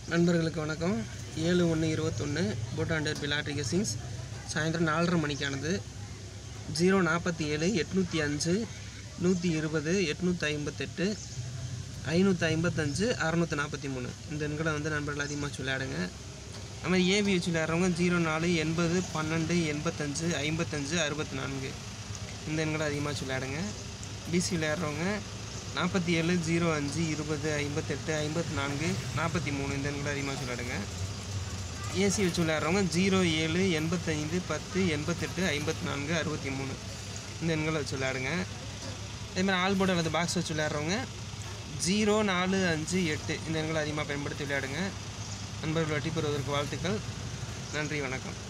நண்பர்களுக்கு வணக்கம் ஏழு ஒன்று இருபத்தொன்று போட்டாண்டர் பிலாட்ரி கெசிங்ஸ் சாயந்தரம் நாலரை மணிக்கானது ஜீரோ நாற்பத்தி ஏழு எட்நூற்றி அஞ்சு நூற்றி இருபது எட்நூற்றி ஐம்பத்தெட்டு ஐநூற்றி ஐம்பத்தஞ்சு அறநூற்றி நாற்பத்தி மூணு இந்த எண்களை வந்து நண்பர்கள் அதிகமாக வச்சு விளையாடுங்க அது மாதிரி ஏபி வச்சு விளையாடுறவங்க ஜீரோ நாலு எண்பது பன்னெண்டு எண்பத்தஞ்சு ஐம்பத்தஞ்சு அறுபத்தி நான்கு இந்த எண்களை அதிகமாக வச்சு விளையாடுங்க பிசி விளையாடுறவங்க நாற்பத்தி ஏழு ஜீரோ அஞ்சு இருபது ஐம்பத்தெட்டு ஐம்பத்தி நான்கு நாற்பத்தி மூணு இந்த எண்களை அதிகமாக வச்சு விளையாடுங்க ஏசி வச்சு விளையாடுறவங்க ஜீரோ ஏழு எண்பத்தைந்து பத்து எண்பத்தெட்டு ஐம்பத்தி நான்கு அறுபத்தி மூணு இந்த எண்களை வச்சு விளையாடுங்க அதேமாதிரி ஆல்போர்டு அல்லது பாக்ஸ் வச்சு விளையாடுறவங்க ஜீரோ நாலு அஞ்சு எட்டு இந்த எண்களை அதிகமாக பயன்படுத்தி விளையாடுங்க நண்பர்கள் வெற்றி பெறுவதற்கு வாழ்த்துக்கள் நன்றி வணக்கம்